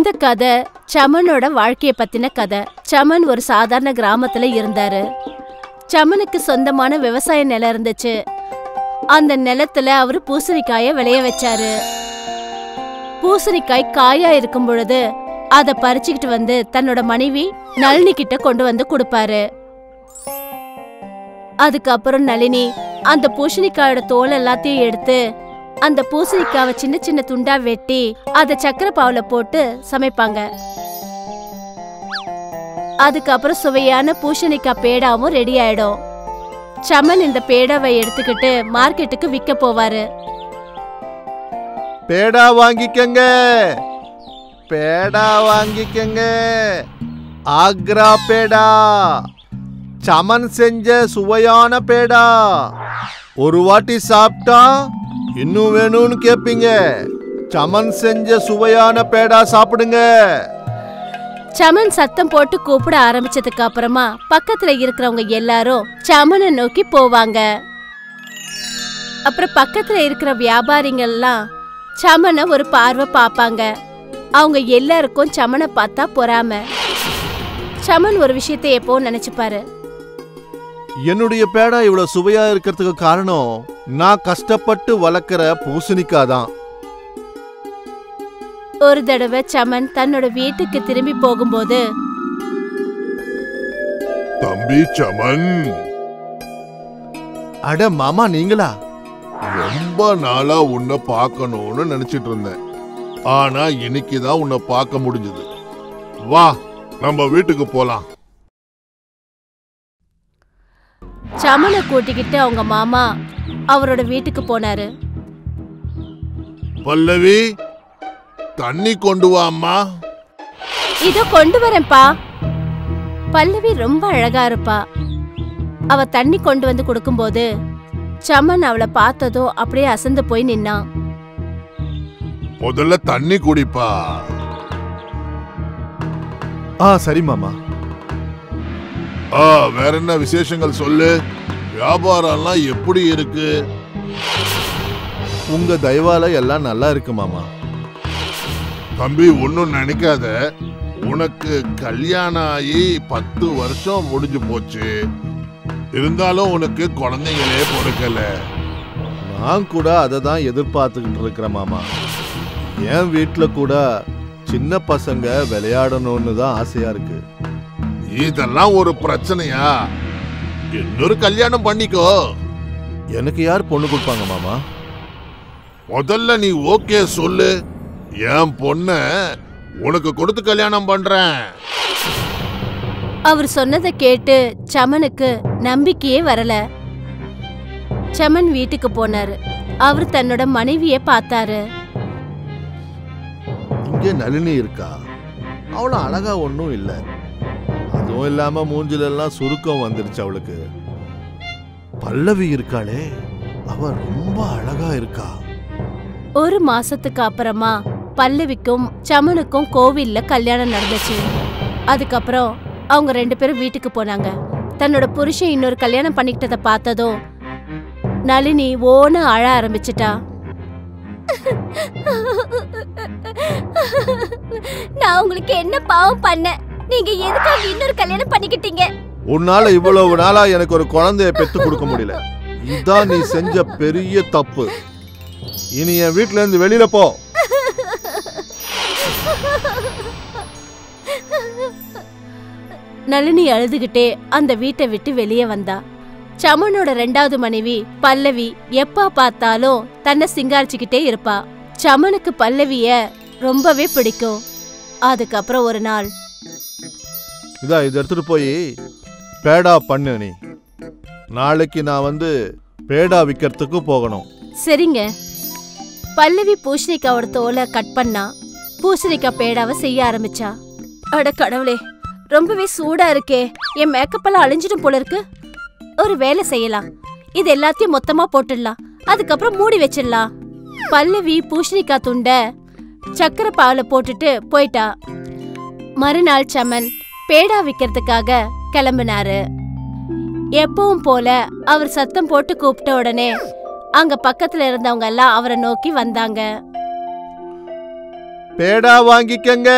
இந்த கதை சமனோட வாழ்க்கைய பத்தின கதை சமன் ஒரு சாதாரண கிராமத்துல இருந்தாரு சமனுக்கு சொந்தமான விவசாய நிலம் இருந்துச்சு அந்த நிலத்துல அவரு பூசணிக்காய விளைய வச்சாரு பூசணிக்காய் காயா இருக்கும் பொழுது அத பறிச்சுக்கிட்டு வந்து தன்னோட மனைவி நளினி கிட்ட கொண்டு வந்து கொடுப்பாரு அதுக்கப்புறம் நளினி அந்த பூசணிக்காயோட தோல் எல்லாத்தையும் எடுத்து அந்த பூசணிக்காவை சின்ன சின்ன துண்டா வெட்டி அத சக்கரை பாவுல போட்டு சமைப்பாங்க அதுக்கப்புறம் சுவையான பூசணிக்காய் பேடாவும் ரெடி ஆயிடும் சமன் இந்த பேடாவை எடுத்துக்கிட்டு மார்க்கெட்டுக்கு விற்க போவாரு பேடா வாங்கிக்கங்க பேடா வாங்கிக்கங்க ஆக்ரா பேடா சமன் செஞ்ச சுவையான பேடா ஒரு வாட்டி சாப்பிட்டா இன்னும் வேணும்னு கேப்பீங்க சமன் செஞ்ச சுவையான பேடா சாப்பிடுங்க சமன் சத்தம் போட்டு கூப்பிட ஆரம்பிச்சதுக்கு அப்புறமா பக்கத்துல இருக்கிறவங்க எல்லாரும் சமனை நோக்கி போவாங்க அப்புறம் பக்கத்துல இருக்கிற வியாபாரிங்கெல்லாம் சமனை ஒரு பார்வை பார்ப்பாங்க அவங்க எல்லாருக்கும் சமனை பார்த்தா பொறாம சமன் ஒரு விஷயத்தை எப்பவும் நினைச்சுப்பாரு என்னுடைய பேடா இவ்வளவு சுவையா இருக்கிறதுக்கு காரணம் நான் கஷ்டப்பட்டு வளர்க்குற பூசணிக்காய் தான் ஒரு தடவை சமன் தன்னோட வீட்டுக்கு திரும்பி போகும்போது தம்பி சமன் அட மாமா நீங்களா ரொம்ப நாளா உன்னை பார்க்கணும்னு நினைச்சிட்டு இருந்தேன் ஆனா இன்னைக்கு தான் உன்னை பார்க்க முடிஞ்சது வா நம்ம வீட்டுக்கு போலாம் சமனை கூட்டிக்கிட்டு அவங்க மாமா அவரோட வீட்டுக்கு போனாரு பல்லவி தண்ணி கொண்டு வா அம்மா இதோ கொண்டு வரேன்ப்பா பல்லவி ரொம்ப அழகா இருப்பா அவ தண்ணி கொண்டு வந்து கொடுக்கும்போது சமன் அவளை பார்த்ததும் அப்படியே அசந்து போய் நின்னான் முதல்ல தண்ணி குடிப்பா ஆ சரி மாமா ஆ வேற என்ன விசேஷங்கள் சொல்லு வியாபாரம்லாம் எப்படி இருக்கு உங்க தயவால எல்லாம் நல்லா இருக்கு மாமா தம்பி ஒன்னும் நினைக்காத உனக்கு கல்யாணம் ஆகி பத்து வருஷம் முடிஞ்சு போச்சு இருந்தாலும் உனக்கு குழந்தைங்களே பிறக்கல நான் கூட அதை தான் எதிர்பார்த்துக்கிட்டு இருக்கிறேன் மாமா என் வீட்டில் கூட சின்ன பசங்க விளையாடணும்னு தான் ஆசையா இருக்கு இதெல்லாம் ஒரு பிரச்சனையா இன்னொரு கல்யாணம் பண்ணிக்கோ எனக்கு யார் பொண்ணு கொடுப்பாங்க மாமா முதல்ல நீ ஓகே சொல்லு என் பொண்ண உனக்கு கொடுத்து கல்யாணம் பண்றேன் அவர் சொன்னதை கேட்டு சமனுக்கு நம்பிக்கையே வரல சமன் வீட்டுக்கு போனாரு அவர் தன்னோட மனைவிய பார்த்தாரு இங்கே நளினி இருக்கா அவ்வளோ அழகா ஒன்றும் இல்லை அதுவும் இல்லாம மூஞ்சில எல்லாம் சுருக்கம் வந்துருச்சு அவளுக்கு பல்லவி இருக்காளே அவ ரொம்ப அழகா இருக்கா ஒரு மாசத்துக்கு அப்புறமா பல்லவிக்கும் சமனுக்கும் கோவில்ல கல்யாணம் நடந்துச்சு அதுக்கப்புறம் அவங்க ரெண்டு பேரும் வீட்டுக்கு போனாங்க தன்னோட புருஷன் இன்னொரு கல்யாணம் பண்ணிக்கிட்டத பார்த்ததும் நளினி ஓன அழ ஆரம்பிச்சிட்டா நான் உங்களுக்கு என்ன பாவம் பண்ண நீங்க எதுக்காக இன்னொரு கல்யாணம் பண்ணிக்கிட்டீங்க உன்னால இவ்வளவு நாளா எனக்கு ஒரு குழந்தைய பெத்து கொடுக்க முடியல இதான் நீ செஞ்ச பெரிய தப்பு இனி என் வீட்ல இருந்து வெளியில போ நளினி அழுதுகிட்டே அந்த வீட்டை விட்டு வெளியே வந்தா சமனோட ரெண்டாவது மனைவி பல்லவி எப்ப பார்த்தாலும் தன்னை சிங்காரிச்சுக்கிட்டே இருப்பா சமனுக்கு பல்லவிய ரொம்பவே பிடிக்கும் அதுக்கப்புறம் ஒரு நாள் இதா இதை எடுத்துட்டு போய் பேடா பண்ணு நீ நாளைக்கு நான் வந்து பேடா விற்கிறதுக்கு போகணும் சரிங்க பல்லவி பூசணிக்காவோட தோலை கட் பண்ணா பூசணிக்காய் பேடாவை செய்ய ஆரம்பிச்சா அட கடவுளே ரொம்பவே சூடா இருக்கே என் மேக்கப் எல்லாம் அழிஞ்சிடும் போல இருக்கு ஒரு வேலை செய்யலாம் இது எல்லாத்தையும் மொத்தமா போட்டுடலாம் அதுக்கப்புறம் மூடி வச்சிடலாம் பல்லவி பூசணிக்காய் துண்டை சக்கரை பாவுல போட்டுட்டு போயிட்டா மறுநாள் சமன் பேடா விக்கிறதுக்காக கிளம்பினாரு எப்பவும் போல அவர் சத்தம் போட்டு கூப்பிட்ட உடனே அங்க பக்கத்துல இருந்தவங்க எல்லாம் அவரை நோக்கி வந்தாங்க பேடா வாங்கிக்கங்க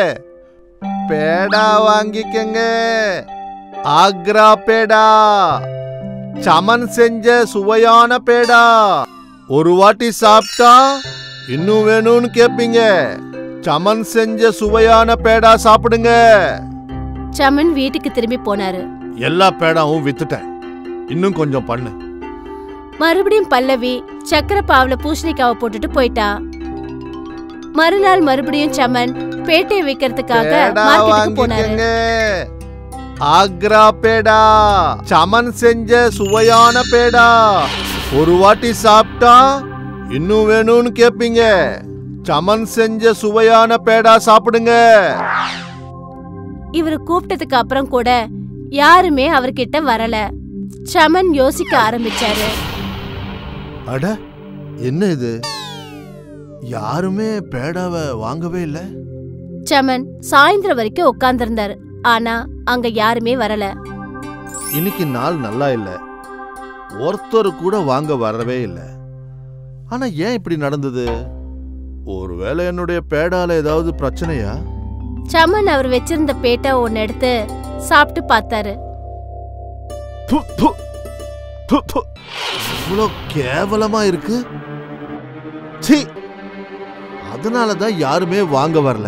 பேடா வாங்கிக்கங்க ஆக்ரா பேடா சமன் செஞ்ச சுவையான பேடா ஒரு வாட்டி சாப்பிட்டா இன்னும் வேணும்னு கேப்பீங்க சமன் செஞ்ச சுவையான பேடா சாப்பிடுங்க சமன் வீட்டுக்கு திரும்பி போனாரு எல்லா பேடாவும் வித்துட்டேன் இன்னும் கொஞ்சம் பண்ணு மறுபடியும் பல்லவி சக்கரை பாவுல பூசணிக்காவை போட்டுட்டு போயிட்டா மறுநாள் மறுபடியும் சமன் பேட்டை வைக்கிறதுக்காக பேடா மார்க்கெட்டுக்கு போனாரு வாங்கிக்கங்க ஆக்ரா பேடா சமன் செஞ்ச சுவையான பேடா ஒரு வாட்டி சாப்பிட்டா இன்னும் வேணும்னு கேப்பீங்க சமன் செஞ்ச சுவையான பேடா சாப்பிடுங்க இவரு கூப்பிட்டதுக்கு அப்புறம் கூட யாருமே அவர்கிட்ட வரல சமன் யோசிக்க ஆரம்பிச்சாரு அட என்ன இது யாருமே பேடாவை வாங்கவே இல்ல சமன் சாயந்தரம் வரைக்கும் உட்கார்ந்திருந்தாரு ஆனா அங்க யாருமே வரல இன்னைக்கு நாள் நல்லா இல்ல ஒருத்தர் கூட வாங்க வரவே இல்ல ஆனா ஏன் இப்படி நடந்தது ஒருவேளை என்னுடைய பேடால ஏதாவது பிரச்சனையா சமன் அவர் வச்சிருந்த பேட்டை ஒன்னு எடுத்து சாப்பிட்டு பார்த்தாரு து, து, து, து. இவ்வளோ கேவலமா இருக்கு சி அதனாலதான் யாருமே வாங்க வரல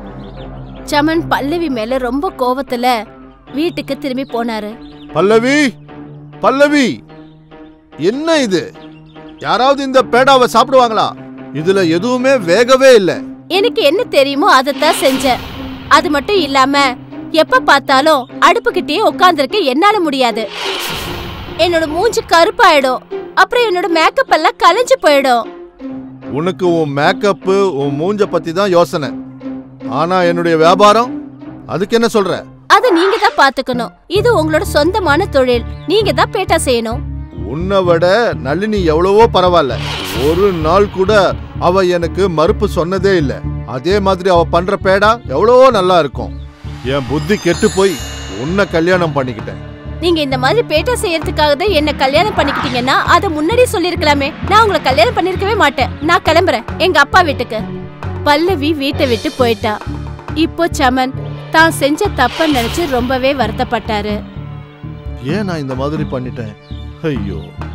சமன் பல்லவி மேல ரொம்ப கோவத்துல வீட்டுக்கு திரும்பி போனாரு பல்லவி பல்லவி என்ன இது யாராவது இந்த பேடாவை சாப்பிடுவாங்களா இதுல எதுவுமே வேகவே இல்ல எனக்கு என்ன தெரியுமோ அதைத்தான் செஞ்சேன் அது மட்டும் இல்லாம எப்ப பார்த்தாலும் அடுப்புக்கிட்டே உட்கார்ந்திருக்க என்னால முடியாது என்னோட மூஞ்சி கருப்பாயிடும் அப்புறம் என்னோட மேக்கப் எல்லாம் கலைஞ்சு போயிடும் உனக்கு உன் மேக்கப்பு உன் மூஞ்ச பத்தி தான் யோசனை ஆனா என்னுடைய வியாபாரம் அதுக்கு என்ன சொல்ற அத நீங்க தான் பாத்துக்கணும் இது உங்களோட சொந்தமான தொழில் நீங்க தான் பேட்டா செய்யணும் உன்னை விட நளினி எவ்வளவோ பரவாயில்ல ஒரு நாள் கூட அவ எனக்கு மறுப்பு சொன்னதே இல்ல அதே மாதிரி அவ பண்ற பேடா எவ்வளவோ நல்லா இருக்கும் என் புத்தி கெட்டு போய் உன்னை கல்யாணம் பண்ணிக்கிட்டேன் நீங்க இந்த மாதிரி பேட்டா செய்யறதுக்காக தான் என்ன கல்யாணம் பண்ணிக்கிட்டீங்கன்னா அதை முன்னாடி சொல்லிருக்கலாமே நான் உங்களை கல்யாணம் பண்ணிருக்கவே மாட்டேன் நான் கிளம்புறேன் எங்க அப்பா வீட்டுக்கு பல்லவி வீட்டை விட்டு போயிட்டா இப்போ சமன் தான் செஞ்ச தப்ப நினைச்சு ரொம்பவே வருத்தப்பட்டாரு ஏன் நான் இந்த மாதிரி பண்ணிட்டேன் ஐயோ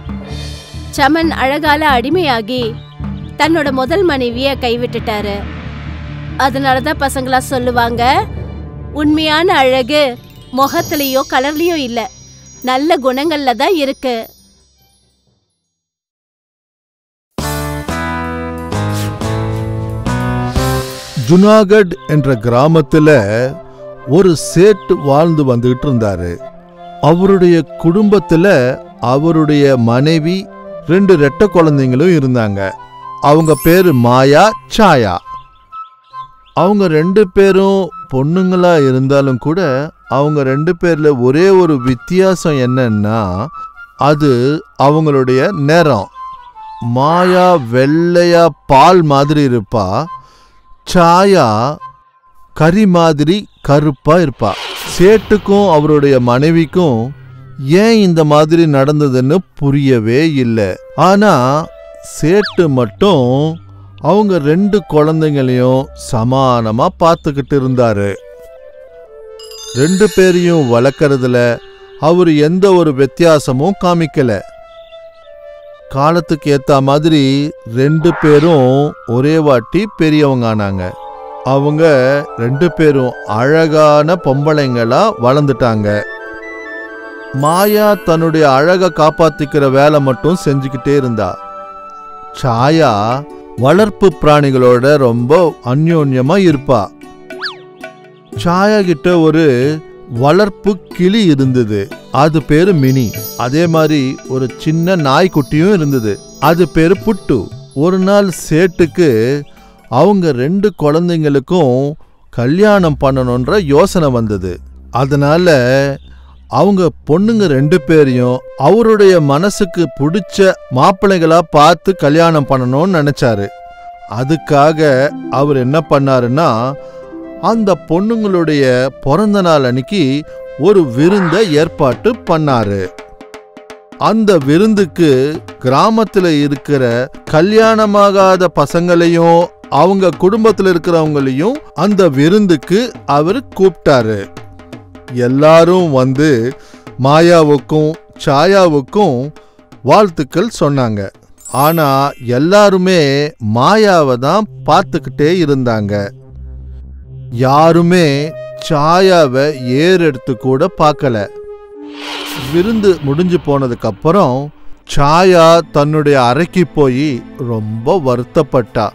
சமன் அழகால அடிமையாகி தன்னோட முதல் மனைவிய கைவிட்டுட்டாரு அதனாலதான் பசங்களா சொல்லுவாங்க உண்மையான அழகு முகத்திலயோ கலர்லயோ இல்ல நல்ல குணங்கள்ல தான் இருக்கு ஜுனாகட் என்ற கிராமத்துல ஒரு சேட்டு வாழ்ந்து வந்துகிட்டு இருந்தாரு அவருடைய குடும்பத்துல அவருடைய மனைவி ரெண்டு ரெட்ட குழந்தைங்களும் இருந்தாங்க அவங்க பேரு மாயா சாயா அவங்க ரெண்டு பேரும் பொண்ணுங்களா இருந்தாலும் கூட அவங்க ரெண்டு பேர்ல ஒரே ஒரு வித்தியாசம் என்னன்னா அது அவங்களுடைய நிறம் மாயா வெள்ளையா பால் மாதிரி இருப்பா சாயா கறி மாதிரி கருப்பா இருப்பா சேட்டுக்கும் அவருடைய மனைவிக்கும் ஏன் இந்த மாதிரி நடந்ததுன்னு புரியவே இல்லை ஆனா சேட்டு மட்டும் அவங்க ரெண்டு குழந்தைங்களையும் சமானமா பார்த்துக்கிட்டு இருந்தாரு ரெண்டு பேரையும் வளர்க்கறதுல அவர் எந்த ஒரு வித்தியாசமும் காமிக்கல காலத்துக்கு ஏத்த மாதிரி ரெண்டு பேரும் ஒரே வாட்டி பெரியவங்க ஆனாங்க அவங்க ரெண்டு பேரும் அழகான பொம்பளைங்களா வளர்ந்துட்டாங்க மாயா தன்னுடைய அழக காப்பாத்திக்கிற வேலை மட்டும் செஞ்சுக்கிட்டே இருந்தா சாயா வளர்ப்பு பிராணிகளோட ரொம்ப அந்யோன்யமா இருப்பா சாயா கிட்ட ஒரு வளர்ப்பு கிளி இருந்தது அது பேரு மினி அதே மாதிரி ஒரு சின்ன நாய்க்குட்டியும் இருந்தது அது பேரு புட்டு ஒரு நாள் சேட்டுக்கு அவங்க ரெண்டு குழந்தைங்களுக்கும் கல்யாணம் பண்ணணுன்ற யோசனை வந்தது அதனால அவங்க பொண்ணுங்க ரெண்டு பேரையும் அவருடைய மனசுக்கு பிடிச்ச மாப்பிள்ளைகளா பார்த்து கல்யாணம் பண்ணணும்னு நினைச்சாரு அதுக்காக அவர் என்ன பண்ணாருன்னா அந்த பொண்ணுங்களுடைய பிறந்த நாள் அன்னைக்கு ஒரு விருந்த ஏற்பாட்டு பண்ணாரு அந்த விருந்துக்கு கிராமத்துல இருக்கிற கல்யாணமாகாத பசங்களையும் அவங்க குடும்பத்துல இருக்கிறவங்களையும் அந்த விருந்துக்கு அவர் கூப்பிட்டாரு எல்லாரும் வந்து மாயாவுக்கும் சாயாவுக்கும் வாழ்த்துக்கள் சொன்னாங்க ஆனா எல்லாருமே மாயாவை தான் பார்த்துக்கிட்டே இருந்தாங்க யாருமே சாயாவை ஏறெடுத்து கூட பார்க்கல விருந்து முடிஞ்சு போனதுக்கு அப்புறம் சாயா தன்னுடைய அறைக்கு போய் ரொம்ப வருத்தப்பட்டா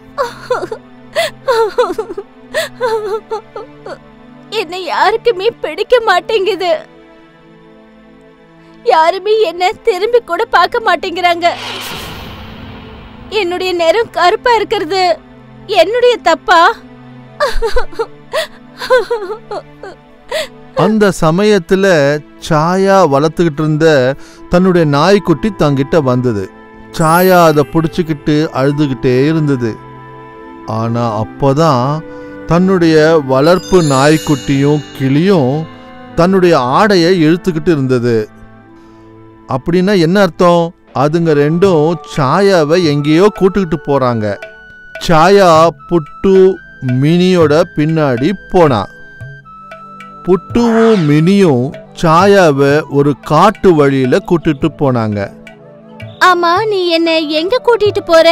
என்னை யாருக்குமே பிடிக்க மாட்டேங்குது யாருமே என்ன திரும்பி கூட பார்க்க மாட்டேங்கிறாங்க என்னுடைய நிறம் கருப்பா இருக்கிறது என்னுடைய தப்பா அந்த சமயத்துல சாயா வளர்த்துக்கிட்டு இருந்த தன்னுடைய நாய்க்குட்டி தங்கிட்ட வந்தது சாயா அதை பிடிச்சிக்கிட்டு அழுதுகிட்டே இருந்தது ஆனா அப்போதான் தன்னுடைய வளர்ப்பு நாய்க்குட்டியும் கிளியும் தன்னுடைய ஆடையை இழுத்துக்கிட்டு இருந்தது அப்படின்னா என்ன அர்த்தம் அதுங்க ரெண்டும் சாயாவை எங்கேயோ கூட்டுக்கிட்டு போறாங்க சாயா புட்டு மினியோட பின்னாடி போனா புட்டுவும் மினியும் சாயாவை ஒரு காட்டு வழியில கூட்டிட்டு போனாங்க ஆமா நீ என்ன எங்க கூட்டிட்டு போற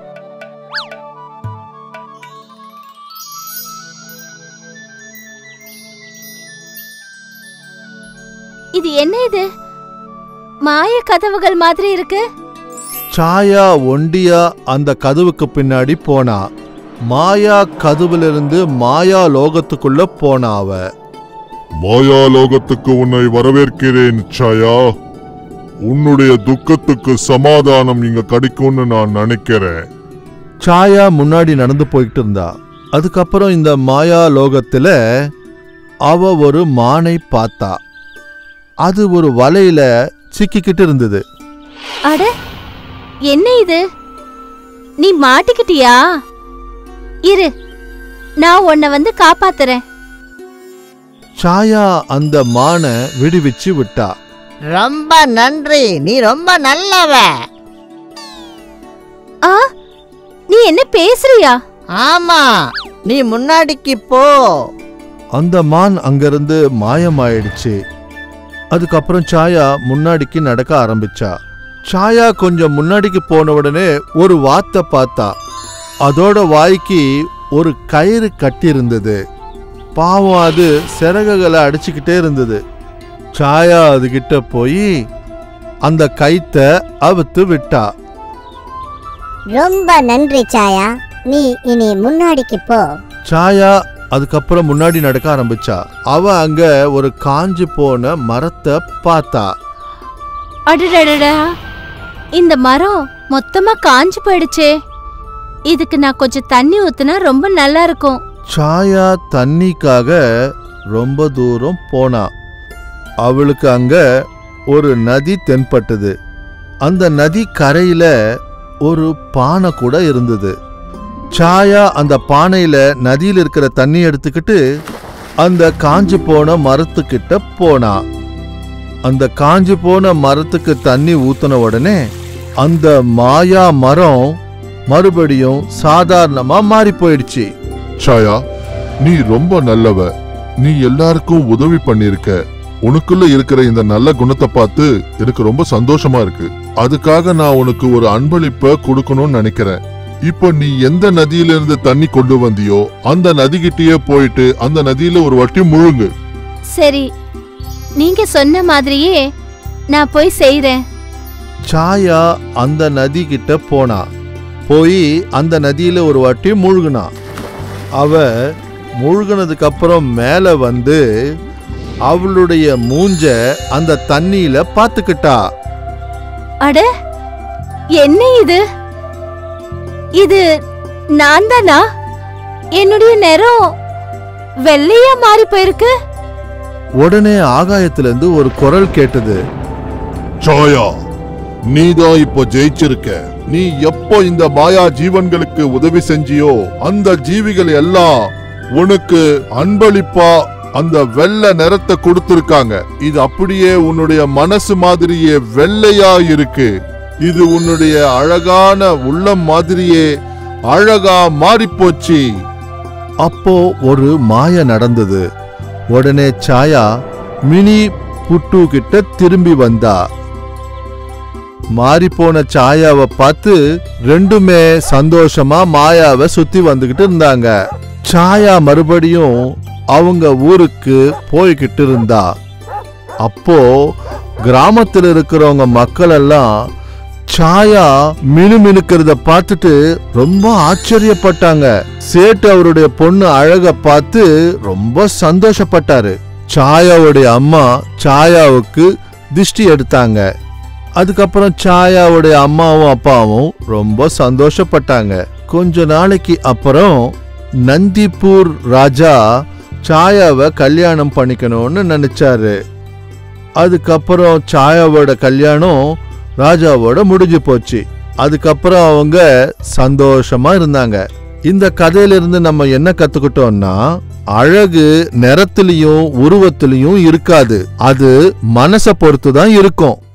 இது என்ன இது மாய கதவுகள் மாதிரி இருக்கு சாயா ஒண்டியா அந்த கதவுக்கு பின்னாடி போனா மாயா கதவிலிருந்து மாயா லோகத்துக்குள்ள போனா அவ மாயா லோகத்துக்கு உன்னை வரவேற்கிறேன் சாயா உன்னுடைய துக்கத்துக்கு சமாதானம் இங்க கிடைக்கும்னு நான் நினைக்கிறேன் சாயா முன்னாடி நடந்து போய்கிட்டு இருந்தா அதுக்கப்புறம் இந்த மாயா லோகத்துல அவ ஒரு மானை பார்த்தா அது ஒரு வலையில சிக்கிக்கிட்டு இருந்தது அட என்ன இது நீ மாட்டிக்கிட்டியா இரு நான் உன்னை வந்து காப்பாத்துறேன் சாயா அந்த மானை விடுவிச்சு விட்டா ரொம்ப நன்றி நீ ரொம்ப நல்லவ ஆ நீ என்ன பேசுறியா ஆமா நீ முன்னாடிக்கு போ அந்த மான் அங்கிருந்து மாயமாயிடுச்சு அதுக்கப்புறம் சாயா முன்னாடிக்கு நடக்க ஆரம்பிச்சா சாயா கொஞ்சம் முன்னாடிக்கு போன உடனே ஒரு வாத்தை பார்த்தா அதோட வாய்க்கு ஒரு கயிறு கட்டி இருந்தது பாவம் அது சிறகுகளை அடிச்சுக்கிட்டே இருந்தது சாயா அதுகிட்ட போய் அந்த கைத்தை அவுத்து விட்டா ரொம்ப நன்றி சாயா நீ இனி முன்னாடிக்கு போ சாயா அதுக்கப்புறம் முன்னாடி நடக்க ஆரம்பிச்சா அவ அங்க ஒரு காஞ்சு போன மரத்தை பார்த்தா அடடடடா இந்த மரம் மொத்தமா காஞ்சு போயிடுச்சே இதுக்கு நான் கொஞ்சம் தண்ணி ஊத்துனா ரொம்ப நல்லா இருக்கும் சாயா தண்ணிக்காக ரொம்ப தூரம் போனா அவளுக்கு அங்க ஒரு நதி தென்பட்டது அந்த நதி கரையில ஒரு பானை கூட இருந்தது சாயா அந்த பானையில நதியில் இருக்கிற தண்ணி எடுத்துக்கிட்டு அந்த காஞ்சு போன மரத்துக்கிட்ட போனா அந்த காஞ்சு போன மரத்துக்கு தண்ணி ஊத்துன உடனே அந்த மாயா மரம் மறுபடியும் சாதாரணமா மாறி போயிடுச்சு சாயா நீ ரொம்ப நல்லவ நீ எல்லாருக்கும் உதவி பண்ணிருக்க உனக்குள்ள இருக்கிற இந்த நல்ல குணத்தை பார்த்து எனக்கு ரொம்ப சந்தோஷமா இருக்கு அதுக்காக நான் உனக்கு ஒரு அன்பளிப்பை கொடுக்கணும்னு நினைக்கிறேன் இப்போ நீ எந்த நதியில இருந்து தண்ணி கொண்டு வந்தியோ அந்த நதிகிட்டயே போயிட்டு அந்த நதியில ஒரு வாட்டி முழுங்கு சரி நீங்க சொன்ன மாதிரியே நான் போய் செய்றேன் சாயா அந்த நதி கிட்ட போனா போய் அந்த நதியில ஒரு வாட்டி மூழ்கினா அவ மூழ்கினதுக்கு அப்புறம் மேல வந்து அவளுடைய மூஞ்ச அந்த தண்ணியில பாத்துக்கிட்டா அட என்ன இது இது நான் தானா என்னுடைய நிறம் வெள்ளையா மாறி போயிருக்கு உடனே ஆகாயத்திலிருந்து ஒரு குரல் கேட்டது சாயா நீதான் இப்போ ஜெயிச்சிருக்க நீ எப்போ இந்த மாயா ஜீவன்களுக்கு உதவி செஞ்சியோ அந்த ஜீவிகள் எல்லாம் உனக்கு அன்பளிப்பா அந்த வெள்ளை நிறத்தை கொடுத்திருக்காங்க இது அப்படியே உன்னுடைய மனசு மாதிரியே வெள்ளையா இருக்கு இது உன்னுடைய அழகான உள்ளம் மாதிரியே அழகா மாறிப்போச்சு அப்போ ஒரு மாய நடந்தது உடனே சாயா மினி புட்டு கிட்ட திரும்பி வந்தா மாறிப்போன சாயாவை பார்த்து ரெண்டுமே சந்தோஷமா மாயாவை சுத்தி வந்துகிட்டு இருந்தாங்க சாயா மறுபடியும் அவங்க ஊருக்கு போய்கிட்டு இருந்தா அப்போ கிராமத்தில் இருக்கிறவங்க மக்கள் எல்லாம் சாயா மினுமினுக்கிறத பார்த்துட்டு ரொம்ப ஆச்சரியப்பட்டாங்க சேட்டு அவருடைய பொண்ணு அழக பார்த்து ரொம்ப சந்தோஷப்பட்டாரு சாயாவுடைய அம்மா சாயாவுக்கு திஷ்டி எடுத்தாங்க அதுக்கப்புறம் சாயாவுடைய அம்மாவும் அப்பாவும் ரொம்ப சந்தோஷப்பட்டாங்க கொஞ்ச நாளைக்கு அப்புறம் நந்திப்பூர் ராஜா சாயாவை கல்யாணம் பண்ணிக்கணும்னு நினைச்சாரு அதுக்கப்புறம் சாயாவோட கல்யாணம் ராஜாவோட முடிஞ்சு போச்சு அதுக்கப்புறம் அவங்க சந்தோஷமா இருந்தாங்க இந்த கதையிலிருந்து நம்ம என்ன கத்துக்கிட்டோம்னா அழகு நிறத்திலையும் உருவத்திலையும் இருக்காது அது மனசை பொறுத்து தான் இருக்கும்